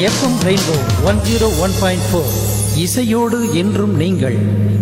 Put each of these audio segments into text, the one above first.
FM rainbow one zero one point four இசையோடு என்றும் நீங்கள்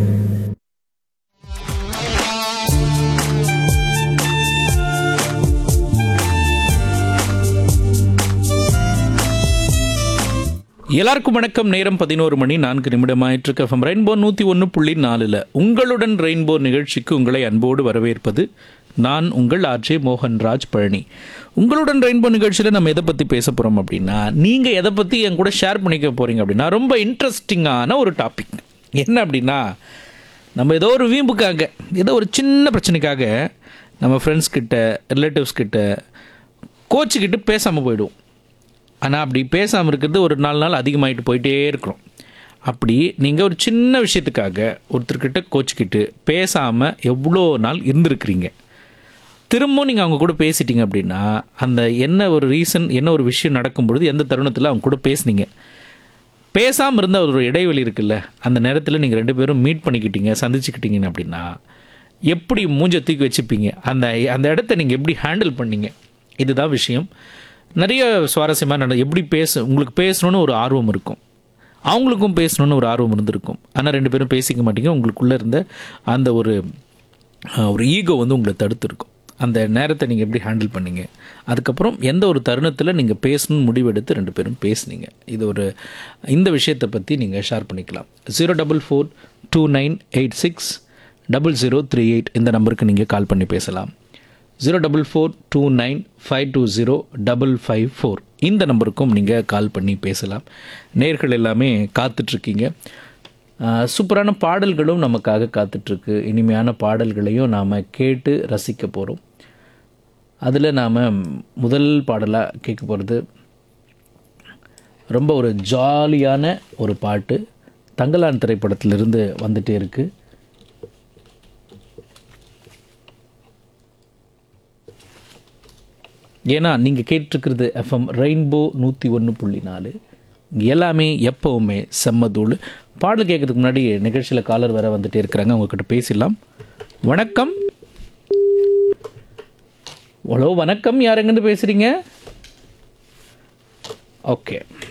எல்லாருக்கும் வணக்கம் நேரம் பதினோரு மணி நான்கு நிமிடமாயிற்று எஃப்எம் ரெயின்போ நூற்றி ஒன்று புள்ளி நாலில் உங்களுடன் ரெயின்போ நிகழ்ச்சிக்கு உங்களை அன்போடு வரவேற்பது நான் உங்கள் ஆர்ஜே மோகன்ராஜ் பழனி உங்களுடன் ரெயின்போ நிகழ்ச்சியில் நம்ம எதை பற்றி பேச போகிறோம் அப்படின்னா நீங்கள் எதை பற்றி என் கூட ஷேர் பண்ணிக்க போகிறீங்க அப்படின்னா ரொம்ப இன்ட்ரெஸ்டிங்கான ஒரு டாபிக் என்ன அப்படின்னா நம்ம ஏதோ ஒரு வீம்புக்காக ஏதோ ஒரு சின்ன பிரச்சனைக்காக நம்ம ஃப்ரெண்ட்ஸ் கிட்ட ரிலேட்டிவ்ஸ் கிட்ட கோச்சுக்கிட்டு பேசாமல் போயிடுவோம் ஆனால் அப்படி பேசாமல் இருக்கிறது ஒரு நாலு நாள் அதிகமாகிட்டு போயிட்டே இருக்கிறோம் அப்படி நீங்கள் ஒரு சின்ன விஷயத்துக்காக ஒருத்தர்கிட்ட கோச்சிக்கிட்டு பேசாமல் எவ்வளோ நாள் இருந்திருக்கிறீங்க திரும்பவும் நீங்கள் அவங்க கூட பேசிட்டீங்க அப்படின்னா அந்த என்ன ஒரு ரீசன் என்ன ஒரு விஷயம் நடக்கும்பொழுது எந்த தருணத்தில் அவங்க கூட பேசுனீங்க பேசாமல் இருந்த ஒரு இடைவெளி இருக்குல்ல அந்த நேரத்தில் நீங்கள் ரெண்டு பேரும் மீட் பண்ணிக்கிட்டீங்க சந்திச்சுக்கிட்டீங்க அப்படின்னா எப்படி மூஞ்ச தூக்கி வச்சுப்பீங்க அந்த அந்த இடத்த நீங்கள் எப்படி ஹேண்டில் பண்ணீங்க இதுதான் விஷயம் நிறைய சுவாரஸ்யமாக நட எப்படி பேச உங்களுக்கு பேசணும்னு ஒரு ஆர்வம் இருக்கும் அவங்களுக்கும் பேசணும்னு ஒரு ஆர்வம் இருந்திருக்கும் ஆனால் ரெண்டு பேரும் பேசிக்க மாட்டீங்க உங்களுக்குள்ளே இருந்த அந்த ஒரு அஹ், ஒரு ஈகோ வந்து உங்களை தடுத்துருக்கும் அந்த நேரத்தை நீங்கள் எப்படி ஹேண்டில் பண்ணீங்க அதுக்கப்புறம் எந்த ஒரு தருணத்தில் நீங்கள் பேசணும்னு முடிவெடுத்து ரெண்டு பேரும் பேசுனீங்க இது ஒரு இந்த விஷயத்தை பற்றி நீங்கள் ஷேர் பண்ணிக்கலாம் zero double four two nine eight six double zero three eight இந்த நம்பருக்கு நீங்கள் கால் பண்ணி பேசலாம் zero double four two nine five two zero double five four இந்த நம்பருக்கும் நீங்கள் கால் பண்ணி பேசலாம் நேர்கள் எல்லாமே காத்துட்ருக்கீங்க சூப்பரான பாடல்களும் நமக்காக காத்துட்ருக்கு இனிமையான பாடல்களையும் நாம் கேட்டு ரசிக்க போகிறோம் அதில் நாம் முதல் பாடலாக கேட்க போகிறது ரொம்ப ஒரு ஜாலியான ஒரு பாட்டு தங்கலான் திரைப்படத்திலிருந்து வந்துட்டே இருக்குது ஏன்னா நீங்கள் கேட்டிருக்கிறது எஃப்எம் ரெயின்போ நூற்றி ஒன்று புள்ளி நாலு இங்க எல்லாமே எப்போவுமே செம்மதூள் பாடல் கேட்கறதுக்கு முன்னாடி நிகழ்ச்சியில் காலர் வேற வந்துட்டே இருக்கிறாங்க உங்ககிட்ட பேசிடலாம் வணக்கம் ஹலோ வணக்கம் யார் எங்கேருந்து பேசுகிறீங்க ஓகே